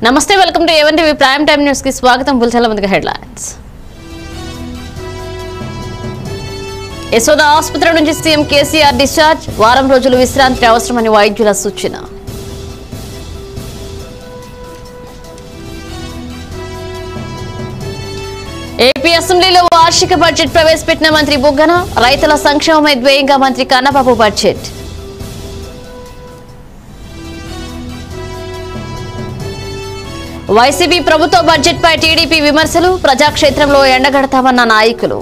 నమస్తే welcome to A one TV prime time news కి స్వాగతం బుల్చల ముందుగా హెడ్లైన్స్ యశోద ఆసుపత్రి నుంచి సీఎం కేసీఆర్ డిశ్చార్జ్ వారం రోజులు విశ్రాంతి అవసరమని వైద్యుల సూచన ఏపీ అసెంబ్లీలో వార్షిక బడ్జెట్ ప్రవేశపెట్టిన మంత్రి బుగ్గన రైతుల సంక్షేమమే ధ్యేయంగా మంత్రి కన్నబాబు బడ్జెట్ వైసీపీ ప్రభుత్వ బడ్జెట్ పై టీడీపీ విమర్శలు ప్రజాక్షేత్రంలో ఎండగడతామన్న నాయకులు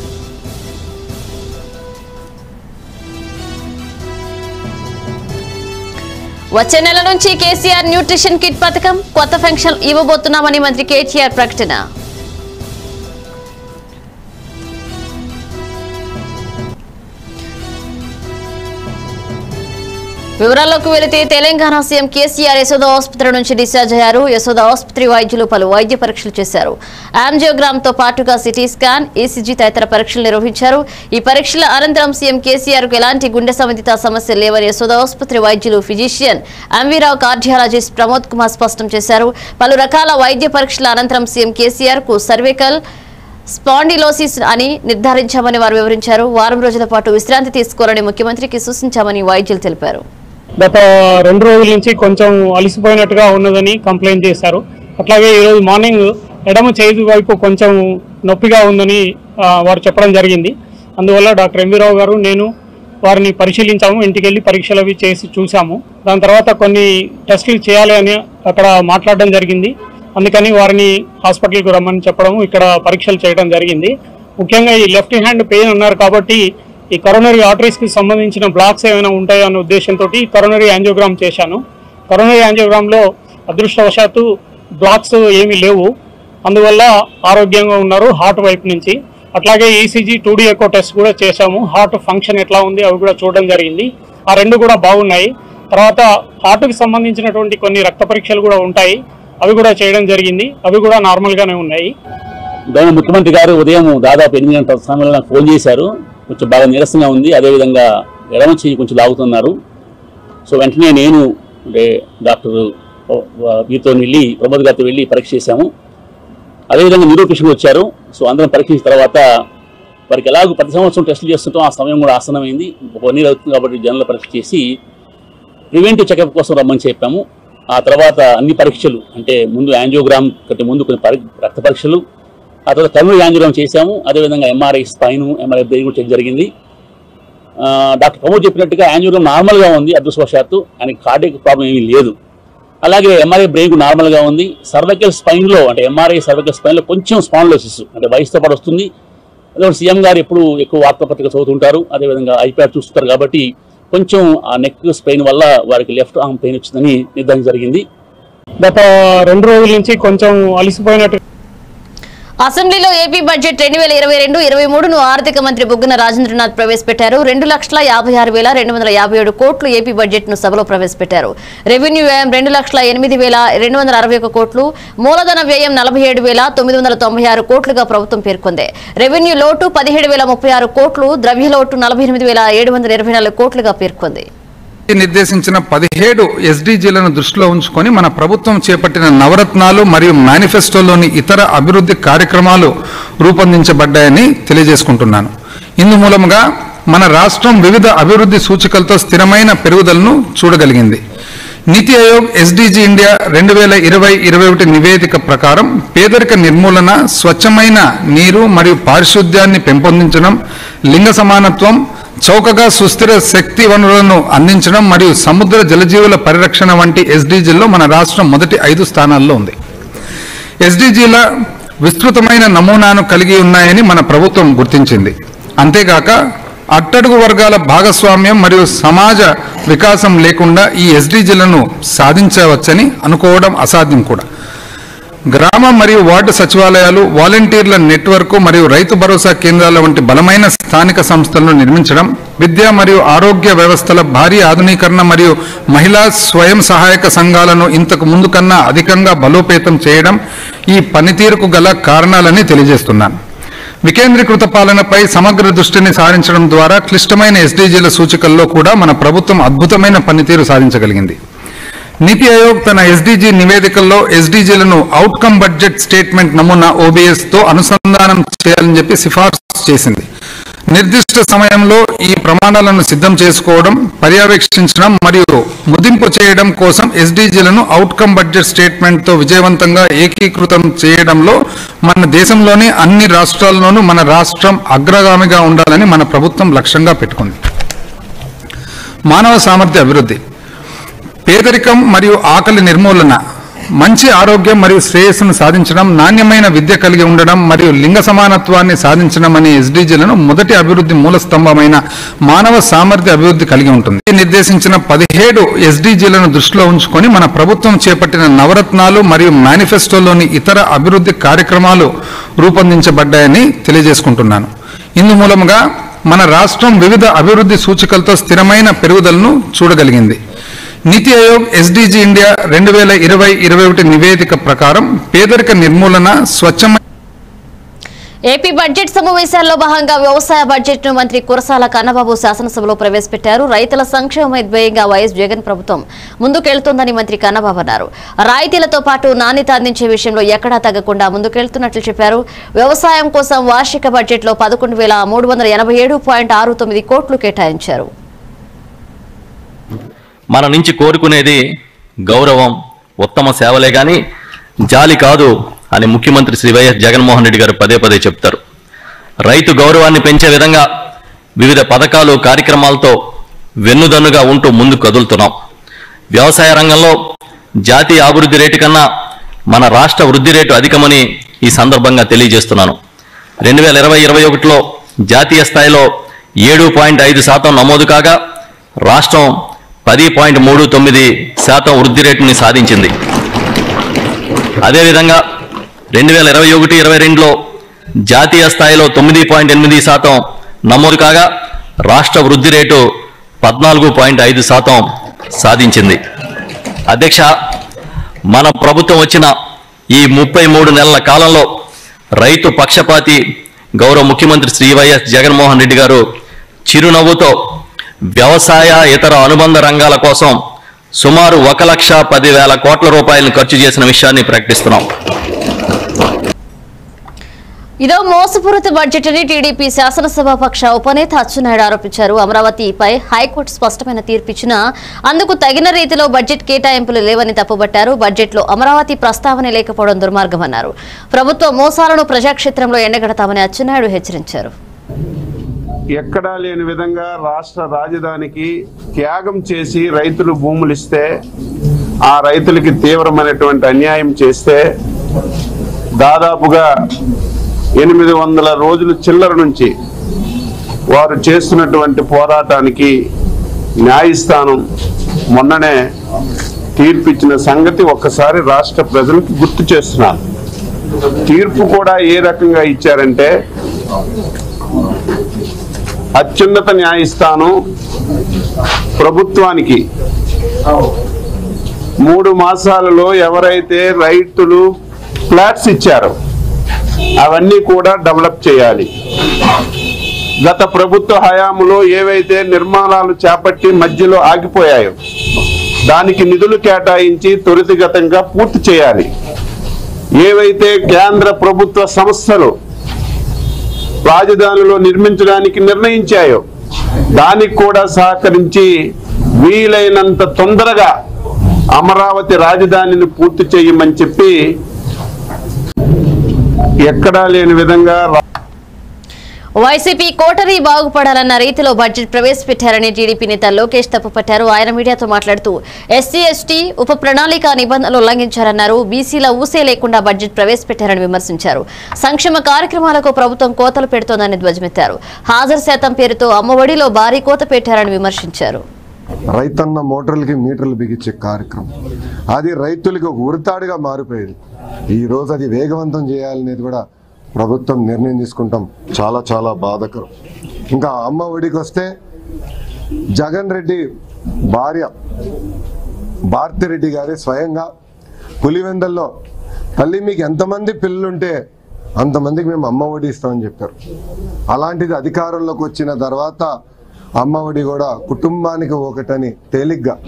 వచ్చే నెల నుంచి కేసీఆర్ న్యూట్రిషన్ కిట్ పథకం కొత్త ఫంక్షన్ ఇవ్వబోతున్నామని మంత్రి కేటీఆర్ ప్రకటన వివరాల్లోకి వెళితే తెలంగాణ సీఎం కేసీఆర్ యశోద ఆసుపత్రి నుంచి డిశ్చార్జ్ అయ్యారు యశోద ఆసుపత్రి వైద్యులు పలు వైద్య పరీక్షలు చేశారు యాంజియోగ్రామ్ తో పాటుగా సిటీ స్కాన్ ఈసీజీ తదితర పరీక్షలు నిర్వహించారు ఈ పరీక్షల అనంతరం సీఎం కేసీఆర్ కు ఎలాంటి గుండె సంబంధిత సమస్యలు లేవని యశోద ఆసుపత్రి వైద్యులు ఫిజిషియన్ ఎంవీరావు కార్డియాలజిస్ట్ ప్రమోద్ కుమార్ స్పష్టం చేశారు పలు రకాల వైద్య పరీక్షల అనంతరం సీఎం కేసీఆర్ కు సర్వికల్ స్పాండిలోసిస్ అని నిర్ధారించామని వారు వివరించారు వారం రోజుల పాటు విశ్రాంతి తీసుకోవాలని ముఖ్యమంత్రికి సూచించామని వైద్యులు తెలిపారు గత రెండు రోజుల నుంచి కొంచెం అలసిపోయినట్టుగా ఉన్నదని కంప్లైంట్ చేశారు అట్లాగే ఈరోజు మార్నింగ్ ఎడమ చేతి వైపు కొంచెం నొప్పిగా ఉందని ఆ, వారు చెప్పడం జరిగింది అందువల్ల డాక్టర్ ఎంవి రావు గారు నేను వారిని పరిశీలించాము ఇంటికి వెళ్ళి పరీక్షలు అవి చేసి చూసాము దాని తర్వాత కొన్ని టెస్టులు చేయాలి అని అక్కడ మాట్లాడడం జరిగింది అందుకని వారిని హాస్పిటల్కి రమ్మని చెప్పడము ఇక్కడ పరీక్షలు చేయడం జరిగింది ముఖ్యంగా ఈ లెఫ్ట్ హ్యాండ్ పెయిన్ అన్నారు కాబట్టి ఈ కరోనరీ ఆర్టరీస్కి సంబంధించిన బ్లాక్స్ ఏమైనా ఉంటాయో అనే ఉద్దేశంతో కరోనరీ యాంజియోగ్రామ్ చేశాను కరోనరీ యాంజియోగ్రామ్లో అదృష్టవశాత్తు బ్లాక్స్ ఏమీ లేవు అందువల్ల ఆరోగ్యంగా ఉన్నారు హార్ట్ వైపు నుంచి అట్లాగే ECG two D echo test కూడా చేశాము హార్ట్ ఫంక్షన్ ఎట్లా ఉంది అవి కూడా చూడడం జరిగింది ఆ రెండు కూడా బాగున్నాయి తర్వాత హార్ట్కి సంబంధించినటువంటి కొన్ని రక్త పరీక్షలు కూడా ఉంటాయి అవి కూడా చేయడం జరిగింది అవి కూడా నార్మల్గానే ఉన్నాయి దాని ముఖ్యమంత్రి గారు ఉదయం దాదాపు ఎనిమిది గంటల సమయంలో నాకు ఫోన్ చేశారు కొంచెం బాగా నీరసంగా ఉంది అదేవిధంగా ఎడమ చెయ్యి కొంచెం లాగుతున్నారు సో వెంటనే నేను అంటే డాక్టర్ వీరితో వెళ్ళి ప్రమోద్ గారితో వెళ్ళి పరీక్ష చేశాము అదేవిధంగా నిరూపేషన్కి వచ్చారు సో అందరం పరీక్షించిన తర్వాత వారికి ఎలాగో ప్రతి సంవత్సరం టెస్టులు చేస్తుంటాం ఆ సమయం కూడా ఆసనమైంది ఒక వన్ ఇయర్ అవుతుంది కాబట్టి జనరల్ పరీక్ష చేసి ప్రివెంటివ్ చెకప్ కోసం రమ్మని చెప్పాము ఆ తర్వాత అన్ని పరీక్షలు అంటే ముందు యాంజియోగ్రామ్ కంటే ముందు కొన్ని పరి రక్త పరీక్షలు ఆ తర్వాత కర్నూలు యాంజియోగ్రామ్ చేశాము అదేవిధంగా ఎంఆర్ఐ స్పైన్ ఎంఆర్ఐ బ్రెయిన్ కూడా చెక్ జరిగింది ఆ, డాక్టర్ ప్రమోద్ చెప్పినట్టుగా యాంజియోగ్రామ్ నార్మల్గా ఉంది అదృష్టవశాత్తు ఆయనకి కార్డియక్ ప్రాబ్లం ఏమీ లేదు అలాగే ఎంఆర్ఐ బ్రెయిన్ నార్మల్గా ఉంది సర్వైకల్ స్పైన్లో అంటే ఎంఆర్ఐ సర్వైకల్ స్పైన్లో కొంచెం స్పాండ్లోసిస్ అంటే వయసుతో పాటు వస్తుంది అదే సీఎం గారు ఎప్పుడు ఎక్కువ వార్తాపత్రిక చదువుతుంటారు అదేవిధంగా ఐప్యాడ్ చూస్తుంటారు కాబట్టి కొంచెం ఆ నెక్ స్పెయిన్ వల్ల వారికి లెఫ్ట్ ఆర్మ్ పెయిన్ వచ్చిందని నిర్ధారణ జరిగింది గత రెండు రోజుల నుంచి కొంచెం అలసిపోయినట్టు అసెంబ్లీలో ఏపీ బడ్జెట్ రెండు వేల ఇరవై రెండు ఇరవై మూడును ఆర్థిక మంత్రి బుగ్గన రాజేంద్రనాథ్ ప్రవేశపెట్టారు రెండు లక్షల యాభై ఆరు వేల రెండు వందల యాభై ఏడు కోట్లు ఏపీ బడ్జెట్ ను సభలో ప్రవేశపెట్టారు రెవెన్యూ వ్యయం రెండు లక్షల ఎనిమిది వేల రెండు వందల అరవై ఒక కోట్లు మూలధన వ్యయం నలభై ఏడు వేల తొమ్మిది వందల తొంభై ఆరు కోట్లుగా ప్రభుత్వం పేర్కొంది రెవెన్యూ లోటు పదిహేడు వేల ముప్పై ఆరు కోట్లు ద్రవ్య లోటు నలభై ఎనిమిది వేల ఏడు వందల ఇరవై నాలుగు కోట్లుగా పేర్కొంది నిర్దేశించిన పదిహేడు ఎస్డీజీలను దృష్టిలో ఉంచుకొని మన ప్రభుత్వం చేపట్టిన నవరత్నాలు మరియు మేనిఫెస్టోలోని ఇతర అభివృద్ధి కార్యక్రమాలు రూపొందించబడ్డాయని తెలియజేసుకుంటున్నాను ఇందు మూలముగా మన రాష్ట్రం వివిధ అభివృద్ధి సూచికలతో స్థిరమైన పెరుగుదలను చూడగలిగింది నీతి ఆయోగ్ ఎస్డీజీ ఇండియా రెండు వేల ఇరవై ఇరవై ఒకటి నివేదిక ప్రకారం పేదరిక నిర్మూలన స్వచ్ఛమైన నీరు మరియు పారిశుద్ధ్యాన్ని పెంపొందించడం లింగ సమానత్వం చౌకగా సుస్థిర శక్తి వనరులను అందించడం మరియు సముద్ర జలజీవుల పరిరక్షణ వంటి ఎస్డీజీల్లో మన రాష్ట్రం మొదటి ఐదు స్థానాల్లో ఉంది ఎస్డీజీల విస్తృతమైన నమూనాను కలిగి ఉన్నాయని మన ప్రభుత్వం గుర్తించింది అంతేగాక అట్టడుగు వర్గాల భాగస్వామ్యం మరియు సమాజ వికాసం లేకుండా ఈ ఎస్డీజీలను సాధించవచ్చని అనుకోవడం అసాధ్యం కూడా గ్రామ మరియు వార్డు సచివాలయాలు వాలంటీర్ల నెట్వర్క్ మరియు రైతు భరోసా కేంద్రాల వంటి బలమైన స్థానిక సంస్థలను నిర్మించడం విద్య మరియు ఆరోగ్య వ్యవస్థల భారీ ఆధునీకరణ మరియు మహిళా స్వయం సహాయక సంఘాలను ఇంతకు ముందు కన్నా అధికంగా బలోపేతం చేయడం ఈ పనితీరుకు గల కారణాలని తెలియజేస్తున్నాను వికేంద్రీకృత పాలనపై సమగ్ర దృష్టిని సారించడం ద్వారా క్లిష్టమైన ఎస్డీజీల సూచికల్లో కూడా మన ప్రభుత్వం అద్భుతమైన పనితీరు సాధించగలిగింది నీతి ఆయోగ్ తన ఎస్డీజీ నివేదికల్లో ఎస్డీజీలను అవుట్కమ్ బడ్జెట్ స్టేట్మెంట్ నమూనా ఓబీఎస్ తో అనుసంధానం చేయాలని చెప్పి సిఫార్సు చేసింది నిర్దిష్ట సమయంలో ఈ ప్రమాణాలను సిద్ధం చేసుకోవడం పర్యవేక్షించడం మరియు ముదింపు చేయడం కోసం ఎస్డీజీలను అవుట్కమ్ బడ్జెట్ స్టేట్మెంట్ తో విజయవంతంగా ఏకీకృతం చేయడంలో మన దేశంలోని అన్ని రాష్ట్రాల్లోనూ మన రాష్ట్రం అగ్రగామిగా ఉండాలని మన ప్రభుత్వం లక్ష్యంగా పెట్టుకుంది మానవ సామర్థ్య అభివృద్ధి పేదరికం మరియు ఆకలి నిర్మూలన మంచి ఆరోగ్యం మరియు శ్రేయస్సును సాధించడం నాణ్యమైన విద్య కలిగి ఉండడం మరియు లింగ సమానత్వాన్ని సాధించడం అనే ఎస్డీజీలను మొదటి అభివృద్ధి మూల స్తంభమైన మానవ సామర్థ్య అభివృద్ధి కలిగి ఉంటుంది ఈ నిర్దేశించిన పదిహేడు ఎస్డీజీలను దృష్టిలో ఉంచుకొని మన ప్రభుత్వం చేపట్టిన నవరత్నాలు మరియు మేనిఫెస్టోలోని ఇతర అభివృద్ధి కార్యక్రమాలు రూపొందించబడ్డాయని తెలియజేసుకుంటున్నాను ఇందు మూలముగా మన రాష్ట్రం వివిధ అభివృద్ధి సూచికలతో స్థిరమైన పెరుగుదలను చూడగలిగింది నీతి ఆయోగ్ ఎస్డీజీ ఇండియా రెండు వేల ఇరవై ఇరవై ఒకటి నివేదిక ప్రకారం పేదరిక నిర్మూలన స్వచ్ఛమైన ఏపీ బడ్జెట్ సమావేశాల్లో భాగంగా వ్యవసాయ బడ్జెట్ ను మంత్రి కురసాల కన్నబాబు శాసనసభలో ప్రవేశపెట్టారు రైతుల సంక్షేమ ధ్యేయంగా వైఎస్ జగన్ ప్రభుత్వం ముందుకెళ్తోందని మంత్రి కన్నబాబు అన్నారు రాయితీలతో పాటు నాణ్యత అందించే విషయంలో ఎక్కడా తగ్గకుండా ముందుకెళ్తున్నట్లు చెప్పారు వ్యవసాయం కోసం వార్షిక బడ్జెట్లో పదకొండు వేల మూడు వందల ఎనభై ఏడు పాయింట్ ఆరు తొమ్మిది కోట్లు కేటాయించారు మన నుంచి కోరుకునేది గౌరవం ఉత్తమ సేవలే గాని జాలి కాదు అని ముఖ్యమంత్రి శ్రీ వైఎస్ జగన్మోహన్ రెడ్డి గారు పదే పదే చెప్తారు రైతు గౌరవాన్ని పెంచే విధంగా వివిధ పథకాలు కార్యక్రమాలతో వెన్నుదన్నుగా ఉంటూ ముందుకు కదులుతున్నాం వ్యవసాయ రంగంలో జాతీయ అభివృద్ధి రేటు కన్నా మన రాష్ట్ర వృద్ధి రేటు అధికమని ఈ సందర్భంగా తెలియజేస్తున్నాను రెండు వేల ఇరవై ఇరవై ఒకటిలో జాతీయ స్థాయిలో ఏడు పాయింట్ ఐదు శాతం నమోదు కాగా రాష్ట్రం పది పాయింట్ మూడు తొమ్మిది శాతం వృద్ధి రేటుని సాధించింది అదేవిధంగా రెండు వేల ఇరవై ఒకటి ఇరవై రెండులో జాతీయ స్థాయిలో తొమ్మిది పాయింట్ ఎనిమిది శాతం నమోదు కాగా రాష్ట్ర వృద్ధి రేటు పద్నాలుగు పాయింట్ ఐదు శాతం సాధించింది అధ్యక్ష మన ప్రభుత్వం వచ్చిన ఈ ముప్పై మూడు నెలల కాలంలో రైతు పక్షపాతి గౌరవ ముఖ్యమంత్రి శ్రీ వైఎస్ జగన్మోహన్ రెడ్డి గారు చిరునవ్వుతో వ్యవసాయ ఇతర అనుబంధ రంగాల కోసం సుమారు ఒక లక్ష పదివేల కోట్ల రూపాయలను ఖర్చు చేసిన విషయాన్ని ప్రకటిస్తున్నాం ఇదో మోసపూరిత బడ్జెట్ అని టీడీపీ శాసనసభాపక్ష ఉపనేత అచ్చెన్నాయుడు ఆరోపించారు అమరావతిపై హైకోర్టు స్పష్టమైన తీర్పిచ్చినా అందుకు తగిన రీతిలో బడ్జెట్ కేటాయింపులు లేవని తప్పుబట్టారు బడ్జెట్లో అమరావతి ప్రస్తావన లేకపోవడం దుర్మార్గమన్నారు ప్రభుత్వ మోసాలను ప్రజాక్షేత్రంలో ఎండగడతామని అచ్చెన్నాయుడు హెచ్చరించారు ఎక్కడా లేని విధంగా రాష్ట్ర రాజధానికి త్యాగం చేసి రైతులు భూములు ఇస్తే ఆ రైతులకి తీవ్రమైనటువంటి అన్యాయం చేస్తే దాదాపుగా ఎనిమిది వందల రోజులు చిల్లర నుంచి వారు చేస్తున్నటువంటి పోరాటానికి న్యాయస్థానం మొన్ననే తీర్పిచ్చిన సంగతి ఒక్కసారి రాష్ట్ర ప్రజలకు గుర్తు చేస్తున్నారు తీర్పు కూడా ఏ రకంగా ఇచ్చారంటే అత్యున్నత న్యాయస్థానం ప్రభుత్వానికి మూడు మాసాలలో ఎవరైతే రైతులు ఫ్లాట్స్ ఇచ్చారో అవన్నీ కూడా డెవలప్ చేయాలి గత ప్రభుత్వ హయాంలో ఏవైతే నిర్మాణాలు చేపట్టి మధ్యలో ఆగిపోయాయో దానికి నిధులు కేటాయించి త్వరితగతంగా పూర్తి చేయాలి ఏవైతే కేంద్ర ప్రభుత్వ సంస్థలు రాజధానిలో నిర్మించడానికి నిర్ణయించాయో దానికి కూడా సహకరించి వీలైనంత తొందరగా అమరావతి రాజధానిని పూర్తి చేయమని చెప్పి ఎక్కడా లేని విధంగా రా- వైసీపీ కోటరీ బాగుపడాలన్న రీతిలో బడ్జెట్ ప్రవేశపెట్టారని టీడీపీ నేత లోకేష్ తప్పుపట్టారు ఆయన మీడియాతో మాట్లాడుతూ ఎస్సీ ఎస్టీ ఉప ప్రణాళిక నిబంధనలు ఉల్లంఘించారన్నారు బీసీల ఊసే లేకుండా బడ్జెట్ ప్రవేశపెట్టారని విమర్శించారు సంక్షేమ కార్యక్రమాలకు ప్రభుత్వం కోతలు పెడుతోందని ధ్వజమెత్తారు హాజరు శాతం పేరుతో అమ్మఒడిలో భారీ కోత పెట్టారని విమర్శించారు రైతన్న మోటార్లకి మీటర్లు బిగించే కార్యక్రమం అది రైతులకి ఒక ఉరితాడుగా మారిపోయేది ఈ రోజు అది వేగవంతం చేయాలనేది కూడా ప్రభుత్వం నిర్ణయం తీసుకుంటాం చాలా చాలా బాధకరం ఇంకా అమ్మ ఒడికి వస్తే జగన్ రెడ్డి భార్య భారతిరెడ్డి గారి స్వయంగా పులివెందల్లో తల్లి మీకు ఎంతమంది పిల్లలుంటే అంతమందికి మేము అమ్మ ఒడి ఇస్తామని చెప్పారు అలాంటిది అధికారంలోకి వచ్చిన తర్వాత అమ్మ ఒడి కూడా కుటుంబానికి ఒకటని తేలిగ్గా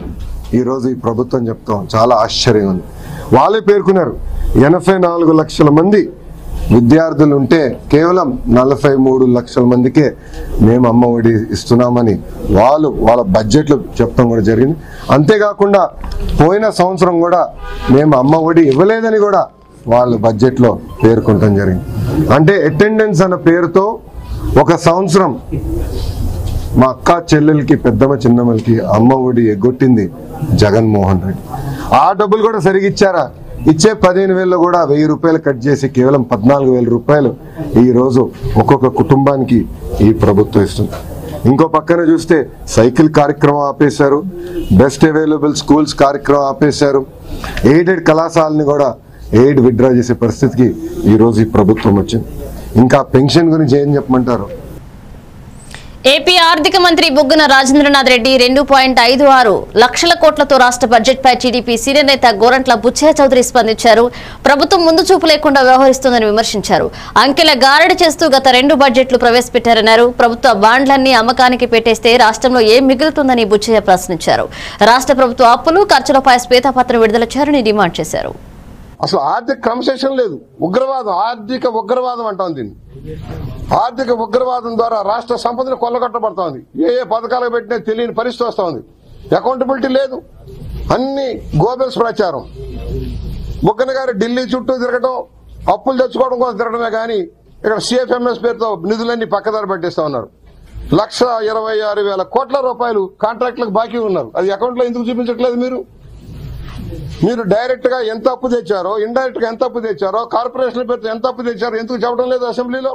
ఈరోజు ఈ ప్రభుత్వం చెప్తాం చాలా ఆశ్చర్యంగా ఉంది వాళ్ళే పేర్కొన్నారు ఎనభై నాలుగు లక్షల మంది విద్యార్థులు ఉంటే కేవలం నలభై మూడు లక్షల మందికే మేము అమ్మ ఒడి ఇస్తున్నామని వాళ్ళు వాళ్ళ బడ్జెట్లు చెప్పడం కూడా జరిగింది అంతేకాకుండా పోయిన సంవత్సరం కూడా మేము అమ్మ ఒడి ఇవ్వలేదని కూడా వాళ్ళ బడ్జెట్లో పేర్కొనడం జరిగింది అంటే అటెండెన్స్ అన్న పేరుతో ఒక సంవత్సరం మా అక్క చెల్లెలకి పెద్దమ్మ చిన్నమ్మలకి అమ్మ ఒడి ఎగ్గొట్టింది జగన్మోహన్ రెడ్డి ఆ డబ్బులు కూడా సరిగా ఇచ్చారా ఇచ్చే పదిహేను వేలు కూడా వెయ్యి రూపాయలు కట్ చేసి కేవలం పద్నాలుగు వేల రూపాయలు ఈ రోజు ఒక్కొక్క కుటుంబానికి ఈ ప్రభుత్వం ఇస్తుంది ఇంకో పక్కన చూస్తే సైకిల్ కార్యక్రమం ఆపేశారు బెస్ట్ అవైలబుల్ స్కూల్స్ కార్యక్రమం ఆపేశారు ఎయిడెడ్ కళాశాలని కూడా ఎయిడ్ విత్డ్రా చేసే పరిస్థితికి ఈ రోజు ఈ ప్రభుత్వం వచ్చింది ఇంకా పెన్షన్ గురించి ఏం చెప్పమంటారు ఏపీ ఆర్థిక మంత్రి బుగ్గన రాజేంద్రనాథ్ రెడ్డి రెండు పాయింట్ ఐదు ఆరు లక్షల కోట్లతో రాష్ట్ర బడ్జెట్ పై టీడీపీ సీనియర్ నేత గోరంట్ల బుచ్చయ్య చౌదరి స్పందించారు ప్రభుత్వం ముందు చూపు లేకుండా వ్యవహరిస్తోందని విమర్శించారు అంకెల గారడి చేస్తూ గత రెండు బడ్జెట్లు ప్రవేశపెట్టారన్నారు ప్రభుత్వ బాండ్లన్నీ అమ్మకానికి పెట్టేస్తే రాష్ట్రంలో ఏం మిగులుతుందని బుచ్చయ్య ప్రశ్నించారు రాష్ట్ర ప్రభుత్వ అప్పులు ఖర్చులపై శ్వేతపత్రం విడుదల చేయాలని డిమాండ్ చేశారు అసలు ఆర్థిక క్రమశిక్షణ లేదు ఉగ్రవాదం ఆర్థిక ఉగ్రవాదం అంటాం దీన్ని ఆర్థిక ఉగ్రవాదం ద్వారా రాష్ట్ర సంపదను కొల్లగొట్టబడుతోంది ఏ ఏ పథకాలు పెట్టినా తెలియని పరిస్థితి వస్తోంది అకౌంటబిలిటీ లేదు అన్ని గోబెల్స్ ప్రచారం బుగ్గన గారు ఢిల్లీ చుట్టూ తిరగటం అప్పులు తెచ్చుకోవడం కోసం తిరగడమే కానీ ఇక్కడ సిఎఫ్ఎంఎస్ పేరుతో నిధులన్నీ పక్కదారి పట్టిస్తా ఉన్నారు లక్ష ఇరవై ఆరు వేల కోట్ల రూపాయలు కాంట్రాక్టులకు బాకీ ఉన్నారు అది అకౌంట్లో ఎందుకు చూపించట్లేదు మీరు మీరు డైరెక్ట్ గా ఎంత అప్పు తెచ్చారో ఇండైరెక్ట్ గా ఎంత అప్పు తెచ్చారో కార్పొరేషన్ పేరుతో ఎంత అప్పు తెచ్చారో ఎందుకు చెప్పడం లేదు అసెంబ్లీలో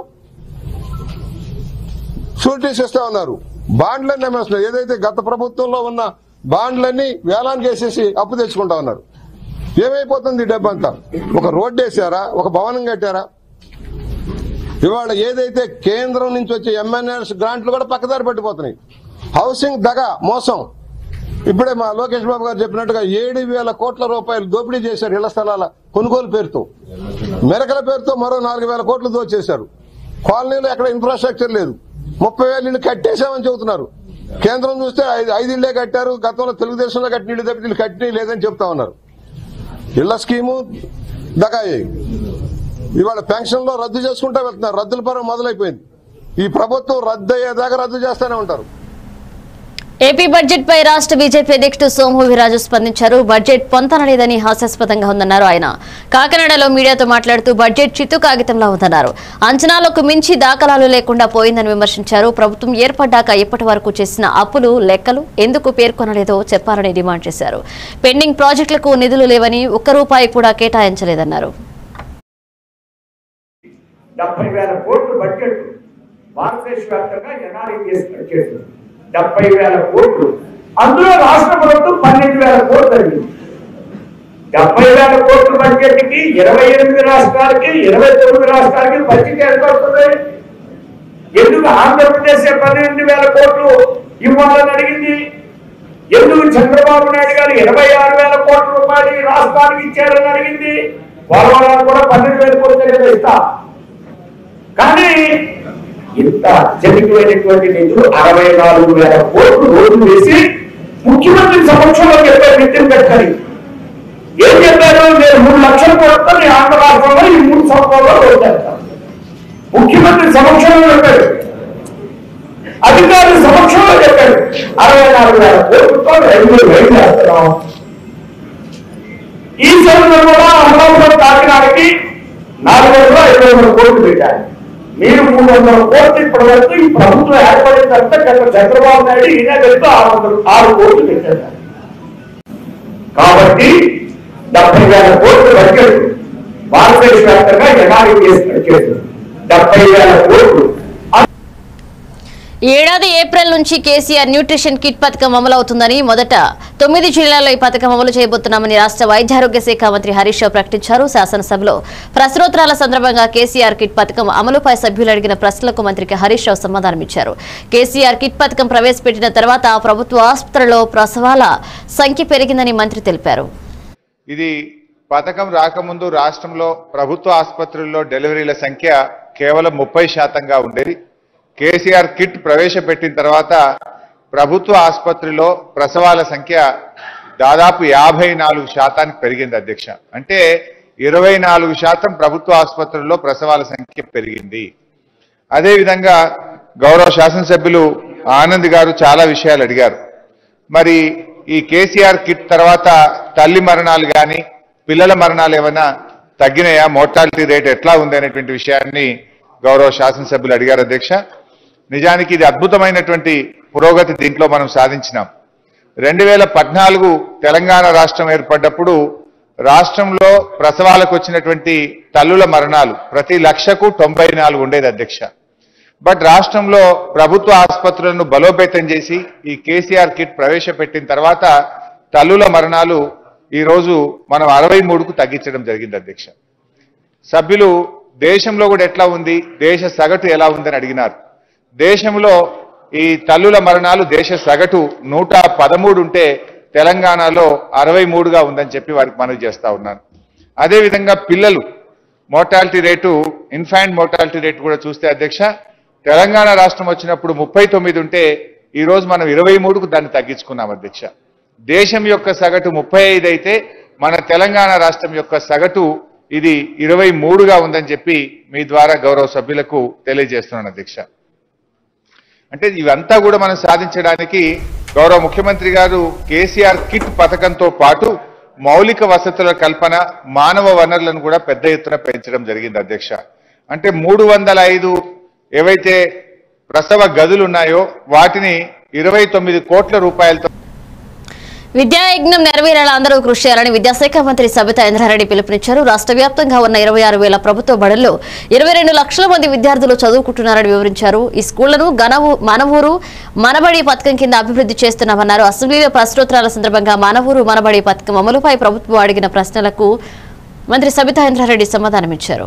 షూరిటీస్ ఇస్తా ఉన్నారు బాండ్లన్నీ అమ్మేస్తున్నారు ఏదైతే గత ప్రభుత్వంలో ఉన్న బాండ్లన్నీ వేలానికి వేసేసి అప్పు తెచ్చుకుంటా ఉన్నారు ఏమైపోతుంది ఈ డబ్బు అంతా ఒక రోడ్డు వేసారా ఒక భవనం కట్టారా ఇవాళ ఏదైతే కేంద్రం నుంచి వచ్చే ఎంఎన్ఎస్ గ్రాంట్లు కూడా పక్కదారి పట్టిపోతున్నాయి హౌసింగ్ దగ మోసం ఇప్పుడే మా లోకేష్ బాబు గారు చెప్పినట్టుగా ఏడు వేల కోట్ల రూపాయలు దోపిడీ చేశారు ఇళ్ల స్థలాల కొనుగోలు పేరుతో మెరకల పేరుతో మరో నాలుగు వేల కోట్లు దోచేశారు కాలనీలో ఎక్కడ ఇన్ఫ్రాస్ట్రక్చర్ లేదు ముప్పై వేలు ఇల్లు కట్టేశామని చెబుతున్నారు కేంద్రం చూస్తే ఐదు ఐదు ఇళ్లే కట్టారు గతంలో తెలుగుదేశంలో కట్టిన ఇల్లు తప్పితే ఇల్లు కట్టిన లేదని చెప్తా ఉన్నారు ఇళ్ల స్కీము దగాయి ఇవాళ పెన్షన్ లో రద్దు చేసుకుంటా వెళ్తున్నారు రద్దుల పరం మొదలైపోయింది ఈ ప్రభుత్వం రద్దు అయ్యేదాకా రద్దు చేస్తూనే ఉంటారు ఏపీ బడ్జెట్ పై రాష్ట్ర బీజేపీ అధ్యక్షుడు సోము వీరాజు స్పందించారు బడ్జెట్ పొంతనలేదని హాస్యాస్పదంగా ఉందన్నారు ఆయన కాకినాడలో మీడియాతో మాట్లాడుతూ బడ్జెట్ చిత్తు కాగితంలా ఉందన్నారు అంచనాలకు మించి దాఖలాలు లేకుండా పోయిందని విమర్శించారు ప్రభుత్వం ఏర్పడ్డాక ఇప్పటి వరకు చేసిన అప్పులు లెక్కలు ఎందుకు పేర్కొనలేదో చెప్పాలని డిమాండ్ చేశారు పెండింగ్ ప్రాజెక్టులకు నిధులు లేవని ఒక్క రూపాయి కూడా కేటాయించలేదన్నారు డెబ్బై వేల కోట్లు బడ్జెట్ భారతదేశ వ్యాప్తంగా ఎన్ఆర్ఈఎస్ చేస్తుంది డెబ్బై వేల కోట్లు అందులో రాష్ట్ర ప్రభుత్వం పన్నెండు వేల కోట్లు అయింది డెబ్బై వేల కోట్ల బడ్జెట్ కి ఇరవై ఎనిమిది రాష్ట్రాలకి ఇరవై తొమ్మిది రాష్ట్రాలకి బడ్జెట్ ఎంత అవుతుంది ఎందుకు ఆంధ్రప్రదేశ్ పన్నెండు వేల కోట్లు ఇవ్వాలని అడిగింది ఎందుకు చంద్రబాబు నాయుడు గారు ఇరవై ఆరు వేల కోట్ల రూపాయలు ఈ రాష్ట్రానికి ఇచ్చారని అడిగింది పోలవరానికి కూడా పన్నెండు వేల కోట్ల కదా ఇస్తా కానీ ఇంత అత్యధికమైనటువంటి నిధులు అరవై నాలుగు వేల కోట్లు రోజు వేసి ముఖ్యమంత్రి సమక్షంలో చెప్పారు నితిన్ గడ్కరీ ఏం చెప్పారు నేను మూడు లక్షల కోట్లతో నీ ఆంధ్ర రాష్ట్రంలో ఈ మూడు సంవత్సరాల్లో రోజు చేస్తాను ముఖ్యమంత్రి సమక్షంలో చెప్పాడు అధికారుల సమక్షంలో చెప్పాడు అరవై నాలుగు వేల కోట్లతో రైతులు రైలు చేస్తున్నాం ఈ సంవత్సరం కూడా అమరావతి కాకినాడకి నాలుగు వందల ఐదు వందల కోట్లు పెట్టారు మీరు మూడు వందల కోట్లు ఇప్పటి వరకు ఈ ప్రభుత్వం ఏర్పడిన తర్వాత గత చంద్రబాబు నాయుడు ఈయన కలిపి ఆరు వందలు ఆరు కోట్లు పెట్టారు కాబట్టి డెబ్బై వేల కోట్లు బడ్జెట్ భారతదేశ వ్యాప్తంగా ఎన్ఆర్ఈ చేస్తుంది డెబ్బై వేల కోట్లు ఈ ఏడాది ఏప్రిల్ నుంచి కేసీఆర్ న్యూట్రిషన్ కిట్ పథకం అమలవుతుందని మొదట తొమ్మిది జిల్లాల్లో ఈ పథకం అమలు చేయబోతున్నామని రాష్ట్ర వైద్యారోగ్య శాఖ మంత్రి హరీష్ రావు ప్రకటించారు శాసనసభలో ప్రశ్నోత్తరాల సందర్భంగా కేసీఆర్ కిట్ పథకం అమలుపై సభ్యులు అడిగిన ప్రశ్నలకు మంత్రికి హరీష్ రావు సమాధానమిచ్చారు కేసీఆర్ కిట్ పథకం ప్రవేశపెట్టిన తర్వాత ప్రభుత్వ ఆసుపత్రుల్లో ప్రసవాల సంఖ్య పెరిగిందని మంత్రి తెలిపారు ఇది పథకం రాకముందు రాష్ట్రంలో ప్రభుత్వ ఆసుపత్రుల్లో డెలివరీల సంఖ్య కేవలం ముప్పై శాతంగా ఉండేది కేసీఆర్ కిట్ ప్రవేశపెట్టిన తర్వాత ప్రభుత్వ ఆసుపత్రిలో ప్రసవాల సంఖ్య దాదాపు యాభై నాలుగు శాతానికి పెరిగింది అధ్యక్ష అంటే ఇరవై నాలుగు శాతం ప్రభుత్వ ఆసుపత్రుల్లో ప్రసవాల సంఖ్య పెరిగింది అదేవిధంగా గౌరవ శాసనసభ్యులు ఆనంద్ గారు చాలా విషయాలు అడిగారు మరి ఈ కేసీఆర్ కిట్ తర్వాత తల్లి మరణాలు కానీ పిల్లల మరణాలు ఏమైనా తగ్గినాయా మోర్టాలిటీ రేట్ ఎట్లా ఉంది అనేటువంటి విషయాన్ని గౌరవ శాసనసభ్యులు అడిగారు అధ్యక్ష నిజానికి ఇది అద్భుతమైనటువంటి పురోగతి దీంట్లో మనం సాధించినాం రెండు వేల పద్నాలుగు తెలంగాణ రాష్ట్రం ఏర్పడ్డప్పుడు రాష్ట్రంలో ప్రసవాలకు వచ్చినటువంటి తల్లుల మరణాలు ప్రతి లక్షకు తొంభై నాలుగు ఉండేది అధ్యక్ష బట్ రాష్ట్రంలో ప్రభుత్వ ఆసుపత్రులను బలోపేతం చేసి ఈ కేసీఆర్ కిట్ ప్రవేశపెట్టిన తర్వాత తల్లుల మరణాలు ఈ రోజు మనం అరవై మూడుకు తగ్గించడం జరిగింది అధ్యక్ష సభ్యులు దేశంలో కూడా ఎట్లా ఉంది దేశ సగటు ఎలా ఉందని అడిగినారు దేశంలో ఈ తల్లుల మరణాలు దేశ సగటు నూట పదమూడు ఉంటే తెలంగాణలో అరవై మూడుగా ఉందని చెప్పి వారికి మనవి చేస్తా ఉన్నాను అదేవిధంగా పిల్లలు mortality rate infant mortality rate కూడా చూస్తే అధ్యక్ష తెలంగాణ రాష్ట్రం వచ్చినప్పుడు ముప్పై తొమ్మిది ఉంటే ఈ రోజు మనం ఇరవై మూడుకు దాన్ని తగ్గించుకున్నాం అధ్యక్ష దేశం యొక్క సగటు ముప్పై ఐదు అయితే మన తెలంగాణ రాష్ట్రం యొక్క సగటు ఇది ఇరవై మూడుగా ఉందని చెప్పి మీ ద్వారా గౌరవ సభ్యులకు తెలియజేస్తున్నాను అధ్యక్ష అంటే ఇవంతా కూడా మనం సాధించడానికి గౌరవ ముఖ్యమంత్రి గారు కేసీఆర్ కిట్ పథకంతో పాటు మౌలిక వసతుల కల్పన మానవ వనరులను కూడా పెద్ద ఎత్తున పెంచడం జరిగింది అధ్యక్ష అంటే మూడు వందల ఐదు ఏవైతే ప్రసవ గదులు ఉన్నాయో వాటిని ఇరవై తొమ్మిది కోట్ల రూపాయలతో విద్యాయజ్ఞం నెరవేరేలా అందరూ కృషి చేయాలని విద్యాశాఖ మంత్రి సబితా ఇంద్రారెడ్డి పిలుపునిచ్చారు రాష్ట్ర వ్యాప్తంగా ఉన్న ఇరవై ఆరు వేల ప్రభుత్వ బడుల్లో ఇరవై రెండు లక్షల మంది విద్యార్థులు చదువుకుంటున్నారని వివరించారు ఈ స్కూళ్లను గనవు మనవూరు మనబడి పథకం కింద అభివృద్ధి చేస్తున్నామన్నారు అసెంబ్లీలో ప్రశ్నోత్తరాల సందర్భంగా మనవూరు మనబడి పథకం అమలుపై ప్రభుత్వం అడిగిన ప్రశ్నలకు మంత్రి సబితా ఇంద్రారెడ్డి సమాధానమిచ్చారు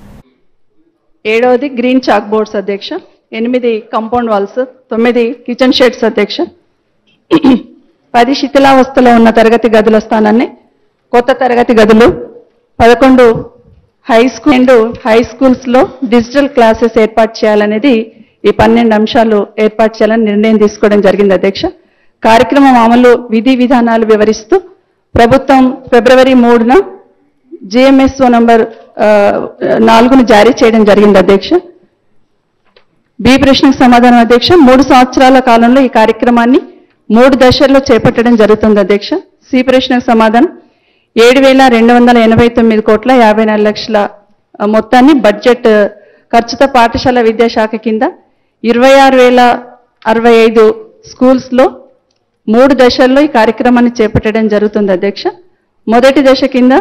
ఏడవది గ్రీన్ చాక్ బోర్డ్స్ అధ్యక్ష ఎనిమిది కాంపౌండ్ వాల్స్ తొమ్మిది కిచెన్ షెడ్స్ అధ్యక్ష పది శిథిలావస్థలో ఉన్న తరగతి గదుల స్థానాన్ని కొత్త తరగతి గదులు పదకొండు హై స్కూల్ రెండు హై స్కూల్స్ లో డిజిటల్ క్లాసెస్ ఏర్పాటు చేయాలనేది ఈ పన్నెండు అంశాలు ఏర్పాటు చేయాలని నిర్ణయం తీసుకోవడం జరిగింది అధ్యక్ష కార్యక్రమం అమలు విధి విధానాలు వివరిస్తూ ప్రభుత్వం ఫిబ్రవరి మూడున జిఎంఎస్ఓ నంబర్ ఆ, నాలుగును జారీ చేయడం జరిగింది అధ్యక్ష బి ప్రశ్నకు సమాధానం అధ్యక్ష మూడు సంవత్సరాల కాలంలో ఈ కార్యక్రమాన్ని మూడు దశల్లో చేపట్టడం జరుగుతుంది అధ్యక్ష సి ప్రశ్నకు సమాధానం ఏడు వేల రెండు వందల ఎనభై తొమ్మిది కోట్ల యాభై నాలుగు లక్షల ఆ, మొత్తాన్ని బడ్జెట్ ఆ, ఖర్చుతో పాఠశాల విద్యాశాఖ కింద ఇరవై ఆరు వేల అరవై ఐదు స్కూల్స్లో మూడు దశల్లో ఈ కార్యక్రమాన్ని చేపట్టడం జరుగుతుంది అధ్యక్ష మొదటి దశ కింద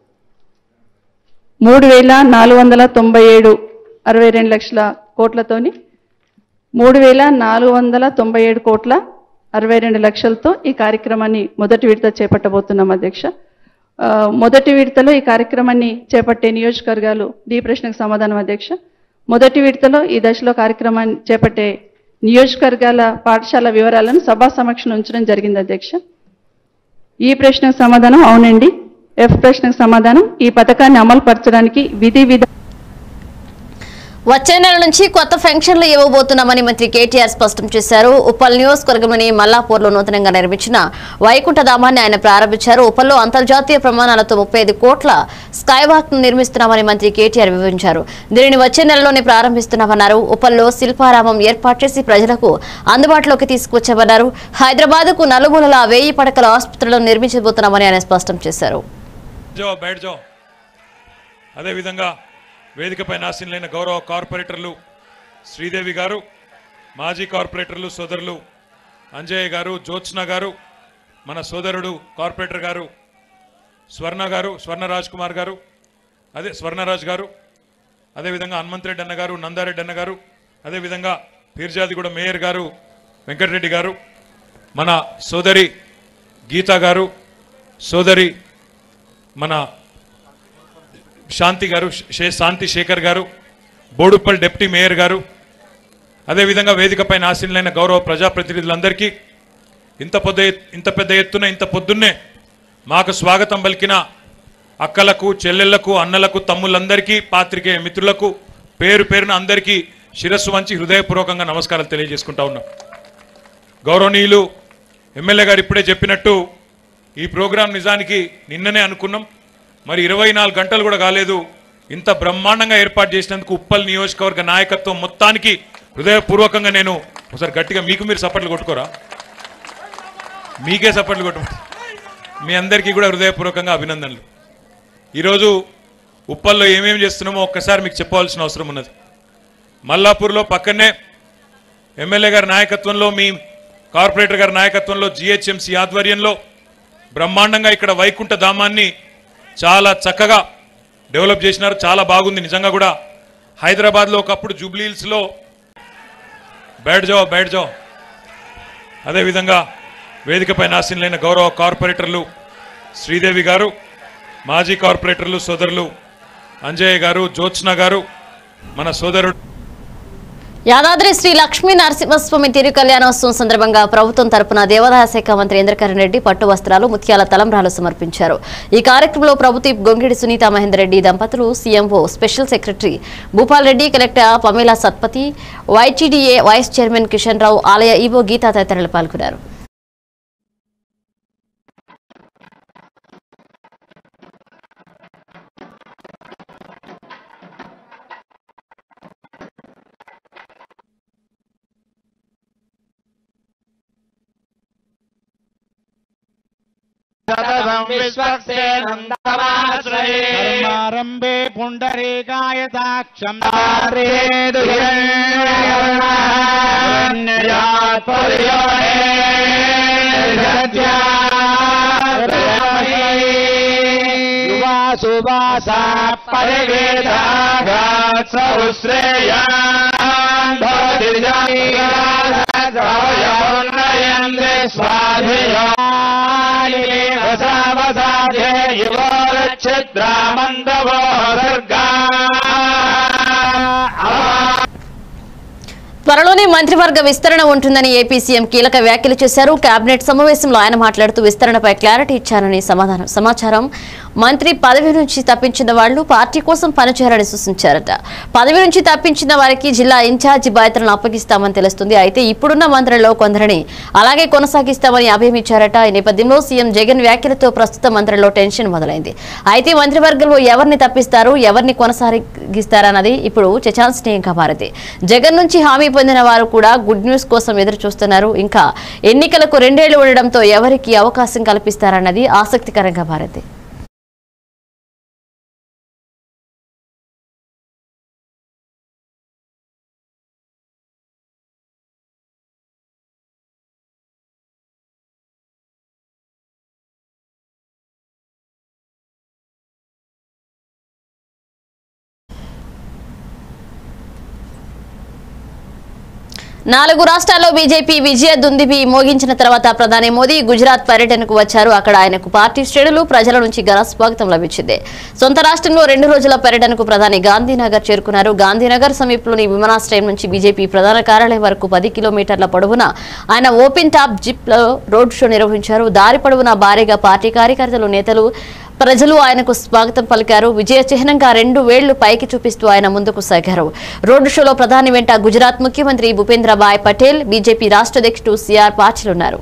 మూడు వేల నాలుగు వందల తొంభై ఏడు అరవై రెండు లక్షల కోట్లతోని మూడు వేల నాలుగు వందల తొంభై ఏడు కోట్ల అరవై రెండు లక్షలతో ఈ కార్యక్రమాన్ని మొదటి విడత చేపట్టబోతున్నాం అధ్యక్ష ఆ, మొదటి విడతలో ఈ కార్యక్రమాన్ని చేపట్టే నియోజకవర్గాలు డి ప్రశ్నకు సమాధానం అధ్యక్ష మొదటి విడతలో ఈ దశలో కార్యక్రమాన్ని చేపట్టే నియోజకవర్గాల పాఠశాల వివరాలను సభా సమక్షంలో ఉంచడం జరిగింది అధ్యక్ష ఈ ప్రశ్నకు సమాధానం అవునండి ఎఫ్ ప్రశ్నకు సమాధానం ఈ పథకాన్ని అమలు పరచడానికి విధి విధా వచ్చే నెల నుంచి కొత్త పెన్షన్లు ఇవ్వబోతున్నామని మంత్రి కేటీఆర్ స్పష్టం చేశారు ఉప్పల్ నియోజకవర్గంలోని మల్లాపూర్లో నూతనంగా నిర్మించిన వైకుంఠధామాన్ని ఆయన ప్రారంభించారు ఉప్పల్లో అంతర్జాతీయ ప్రమాణాలతో ముప్పై ఐదు కోట్ల స్కైవాక్ ను నిర్మిస్తున్నామని మంత్రి కేటీఆర్ వివరించారు దీనిని వచ్చే నెలలోనే ప్రారంభిస్తున్నామన్నారు ఉప్పల్లో శిల్పారామం ఏర్పాటు చేసి ప్రజలకు అందుబాటులోకి తీసుకొచ్చామన్నారు హైదరాబాద్ కు నలుమూలల వెయ్యి పడకల ఆసుపత్రులను నిర్మించబోతున్నామని ఆయన స్పష్టం చేశారు జో బయట జో అదేవిధంగా వేదికపై నాశనలైన గౌరవ కార్పొరేటర్లు శ్రీదేవి గారు మాజీ కార్పొరేటర్లు సోదరులు అంజయ్య గారు జ్యోత్స్న గారు మన సోదరుడు కార్పొరేటర్ గారు స్వర్ణ గారు స్వర్ణ రాజ్ కుమార్ గారు అదే స్వర్ణరాజ్ గారు అదేవిధంగా హనుమంతరెడ్డి అన్న గారు నందారెడ్డి అన్న గారు అదేవిధంగా పీర్జాదిగూడ మేయర్ గారు వెంకటరెడ్డి గారు మన సోదరి గీతా గారు సోదరి మన శాంతి గారు శే శాంతి శేఖర్ గారు బోడుప్పల్ డిప్యూటీ మేయర్ గారు అదేవిధంగా వేదికపై ఆశీనులైన గౌరవ ప్రజాప్రతినిధులందరికీ ఇంత పెద్ద ఎత్- ఇంత పెద్ద ఎత్తున ఇంత పొద్దున్నే మాకు స్వాగతం పలికిన అక్కలకు చెల్లెళ్లకు అన్నలకు తమ్ముళ్ళందరికీ పాత్రికేయ మిత్రులకు పేరు పేరున అందరికీ శిరస్సు వంచి హృదయపూర్వకంగా నమస్కారాలు తెలియజేసుకుంటా ఉన్నాం గౌరవనీయులు ఎమ్మెల్యే గారు ఇప్పుడే చెప్పినట్టు ఈ ప్రోగ్రాం నిజానికి నిన్ననే అనుకున్నాం మరి ఇరవై నాలుగు గంటలు కూడా కాలేదు ఇంత బ్రహ్మాండంగా ఏర్పాటు చేసినందుకు ఉప్పల్ నియోజకవర్గ నాయకత్వం మొత్తానికి హృదయపూర్వకంగా నేను ఒకసారి గట్టిగా మీకు మీరు సపోర్ట్లు కొట్టుకోరా మీకే సపోర్ట్లు కొట్టు మీ అందరికీ కూడా హృదయపూర్వకంగా అభినందనలు ఈరోజు ఉప్పల్లో ఏమేమి చేస్తున్నామో ఒక్కసారి మీకు చెప్పవలసిన అవసరం ఉన్నది మల్లాపూర్లో పక్కనే ఎమ్మెల్యే గారి నాయకత్వంలో మీ కార్పొరేటర్ గారి నాయకత్వంలో జిహెచ్ఎంసీ ఆధ్వర్యంలో బ్రహ్మాండంగా ఇక్కడ వైకుంఠ ధామాన్ని చాలా చక్కగా డెవలప్ చేసినారు చాలా బాగుంది నిజంగా కూడా హైదరాబాద్లో ఒకప్పుడు జూబ్లీ హిల్స్లో బయట జావ్ బయట జావ్ అదేవిధంగా వేదికపై నాశనలైన గౌరవ కార్పొరేటర్లు శ్రీదేవి గారు మాజీ కార్పొరేటర్లు సోదరులు అంజయ్య గారు జ్యోత్స్న గారు మన సోదరుడు యాదాద్రి శ్రీ లక్ష్మీ నరసింహస్వామి తిరు కళ్యాణోత్సవం సందర్భంగా ప్రభుత్వం తరపున దేవాదాయ శాఖ మంత్రి ఇంద్రకరణ్ రెడ్డి పట్టు వస్త్రాలు ముత్యాల తలంబ్రాలు సమర్పించారు ఈ కార్యక్రమంలో ప్రభుత్వ గొంగిడి సునీత మహేందర్ రెడ్డి దంపతులు CMO special secretary Bhupal Reddy collector Pamela Satpathy YTDA vice chairman Kishan Rao ఆలయ ఈవో గీతా తదితరులు పాల్గొన్నారు ధర్మారంభే పుండరీకాయతాక్షం సువాసా పరివేదాఘాత్ సహస్రేయా ఛిద్రామందవో దుర్గా త్వరలోనే మంత్రివర్గ విస్తరణ ఉంటుందని ఏపీ సీఎం కీలక వ్యాఖ్యలు చేశారు కేబినెట్ సమావేశంలో ఆయన మాట్లాడుతూ విస్తరణపై క్లారిటీ ఇచ్చారని సమాధానం సమాచారం మంత్రి పదవి నుంచి తప్పించిన వాళ్లు పార్టీ కోసం పనిచేయాలని సూచించారట పదవి నుంచి తప్పించిన వారికి జిల్లా ఇన్ఛార్జి బాధ్యతలను అప్పగిస్తామని తెలుస్తుంది అయితే ఇప్పుడున్న మంత్రుల్లో కొందరిని అలాగే కొనసాగిస్తామని అభయం ఇచ్చారట ఈ నేపథ్యంలో సీఎం జగన్ వ్యాఖ్యలతో ప్రస్తుత మంత్రుల్లో టెన్షన్ మొదలైంది అయితే మంత్రివర్గంలో ఎవరిని తప్పిస్తారు ఎవరిని కొనసాగిస్తారన్నది ఇప్పుడు చర్చాంశనీయంగా మారింది జగన్ నుంచి హామీ పొందిన వారు కూడా గుడ్ న్యూస్ కోసం ఎదురు చూస్తున్నారు ఇంకా ఎన్నికలకు రెండేళ్లు ఉండడంతో ఎవరికి అవకాశం కల్పిస్తారన్నది ఆసక్తికరంగా మారింది నాలుగు రాష్ట్రాల్లో బీజేపీ విజయ దుందిబి మోగించిన తర్వాత ప్రధాని మోదీ గుజరాత్ పర్యటనకు వచ్చారు అక్కడ ఆయనకు పార్టీ శ్రేణులు ప్రజల నుంచి ఘన స్వాగతం లభించింది సొంత రాష్ట్రంలో రెండు రోజుల పర్యటనకు ప్రధాని గాంధీనగర్ చేరుకున్నారు గాంధీనగర్ సమీపంలోని విమానాశ్రయం నుంచి బీజేపీ ప్రధాన కార్యాలయం వరకు పది కిలోమీటర్ల పొడవున ఆయన ఓపెన్ టాప్ జిప్ లో రోడ్ షో నిర్వహించారు దారి పొడవునా భారీగా పార్టీ కార్యకర్తలు నేతలు ప్రజలు ఆయనకు స్వాగతం పలికారు విజయ చిహ్నంగా రెండు వేళ్లు పైకి చూపిస్తూ ఆయన ముందుకు సాగారు రోడ్డు షోలో ప్రధాని వెంట గుజరాత్ ముఖ్యమంత్రి భూపేంద్రభాయ్ పటేల్ బీజేపీ రాష్ట్ర అధ్యక్షుడు సిఆర్ పాటిలున్నారు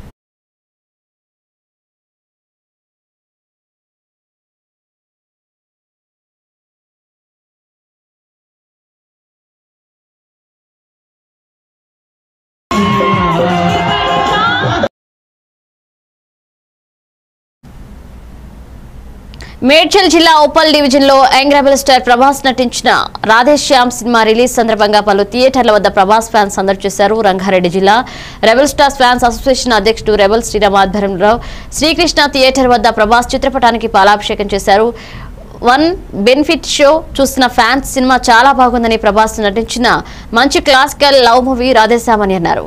మేడ్చల్ జిల్లా ఉప్పల్ డివిజన్ లో యంగ్ రెబల్ స్టార్ ప్రభాస్ నటించిన రాధేశ్యామ్ సినిమా రిలీజ్ సందర్భంగా పలు థియేటర్ల వద్ద ప్రభాస్ ఫ్యాన్స్ సందడి చేశారు రంగారెడ్డి జిల్లా రెబల్ స్టార్స్ ఫ్యాన్స్ అసోసియేషన్ అధ్యక్షుడు రెబల్ శ్రీరామ్ ఆధ్వర్యంలో శ్రీకృష్ణ థియేటర్ వద్ద ప్రభాస్ చిత్రపటానికి పాలాభిషేకం చేశారు వన్ బెనిఫిట్ షో చూసిన ఫ్యాన్స్ సినిమా చాలా బాగుందని ప్రభాస్ నటించిన మంచి క్లాసికల్ లవ్ మూవీ రాధేశ్యామ్ అని అన్నారు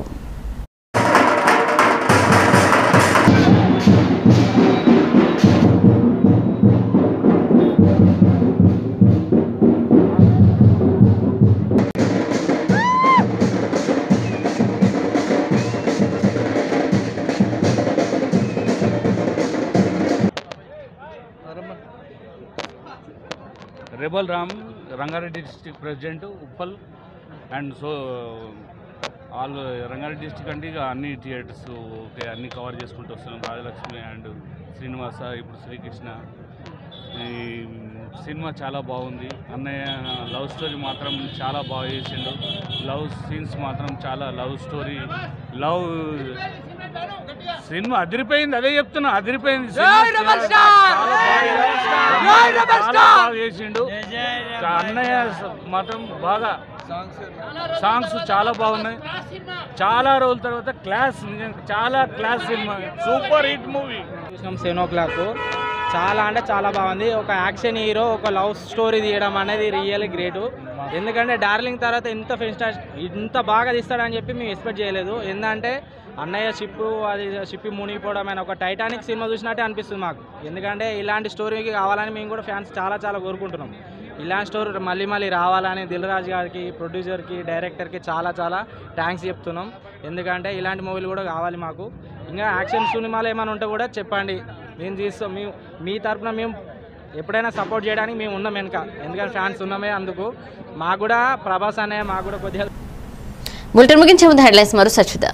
rebel Ram Rangareddy district president Uppal and so వాళ్ళు రంగారెడ్డి డిస్టిక్ అంటే ఇక అన్ని థియేటర్స్ ఓకే అన్ని కవర్ చేసుకుంటూ వస్తున్నాం రాజలక్ష్మి అండ్ శ్రీనివాస ఇప్పుడు శ్రీకృష్ణ ఈ సినిమా చాలా బాగుంది అన్నయ్య లవ్ స్టోరీ మాత్రం చాలా బాగా చేసిండు లవ్ సీన్స్ మాత్రం చాలా లవ్ స్టోరీ లవ్ సినిమా అదిరిపోయింది అదే చెప్తున్నా అదిరిపోయింది సినిమా చాలా బాగా- చాలా బాగా చేసిండు అన్నయ్య స- మాత్రం బాగా సాంగ్స్ చాలా బాగున్నాయి చాలా రోజుల తర్వాత క్లాస్ నిజంగా చాలా class cinema super hit movie చూసినాం సెవెన్ ఓ క్లాక్ చాలా అంటే చాలా బాగుంది ఒక యాక్షన్ హీరో ఒక లవ్ స్టోరీ తీయడం అనేది రియల్ గ్రేట్ ఎందుకంటే డార్లింగ్ తర్వాత ఇంత ఫెస్ట్ ఇంత బాగా తీస్తాడని చెప్పి మేము ఎక్స్పెక్ట్ చేయలేదు ఎందుకంటే అన్నయ్య షిప్ అది షిప్ మునిగిపోవడం అయిన ఒక టైటానిక్ సినిమా చూసినట్టే అనిపిస్తుంది మాకు ఎందుకంటే ఇలాంటి స్టోరీకి కావాలని మేము కూడా ఫ్యాన్స్ చాలా చాలా కోరుకుంటున్నాం ఇలాంటి స్టోరీ మళ్ళీ మళ్ళీ రావాలని దిల్ రాజు గారికి ప్రొడ్యూసర్కి డైరెక్టర్కి చాలా చాలా థ్యాంక్స్ చెప్తున్నాం ఎందుకంటే ఇలాంటి మూవీలు కూడా కావాలి మాకు ఇంకా యాక్షన్ సినిమాలు ఏమైనా ఉంటే కూడా చెప్పండి మేము తీస్తాం మేము మీ తరపున మేము ఎప్పుడైనా సపోర్ట్ చేయడానికి మేము ఉన్నాం వెనక ఎందుకంటే ఫ్యాన్స్ ఉన్నామే అందుకు మాకు కూడా ప్రభాస్ అనే మాకు కూడా కొద్దిగా బులెటిన్ ముగించే ముందు హెడ్లైన్స్ మరో సచ్చుదా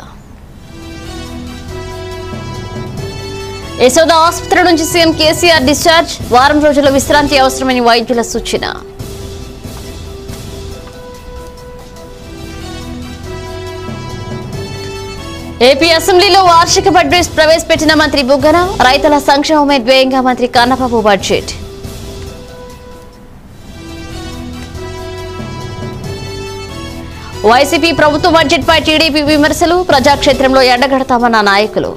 యశోద ఆసుపత్రి నుంచి సీఎం కేసీఆర్ డిశ్చార్జ్ వారం రోజుల విశ్రాంతి అవసరమని వైద్యుల సూచన ఏపీ అసెంబ్లీలో వార్షిక బడ్జెట్ ప్రవేశపెట్టిన మంత్రి బుగ్గన రైతుల సంక్షేమమే ధ్యేయంగా మంత్రి కన్నబాబు బడ్జెట్ వైసీపీ ప్రభుత్వ బడ్జెట్ పై టీడీపీ విమర్శలు ప్రజాక్షేత్రంలో ఎండగడతామన్న నాయకులు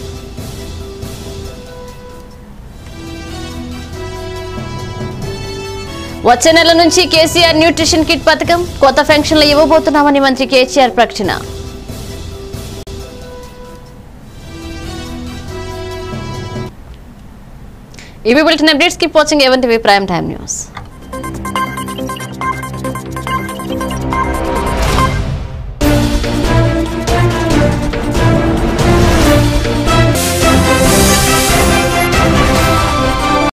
వచ్చే నెల నుంచి కేసీఆర్ న్యూట్రిషన్ కిట్ పథకం కొత్త పెన్షన్లు ఇవ్వబోతున్నామని మంత్రి కేసీఆర్ ప్రకటన ఇవి bulletin updates keep watching event prime time news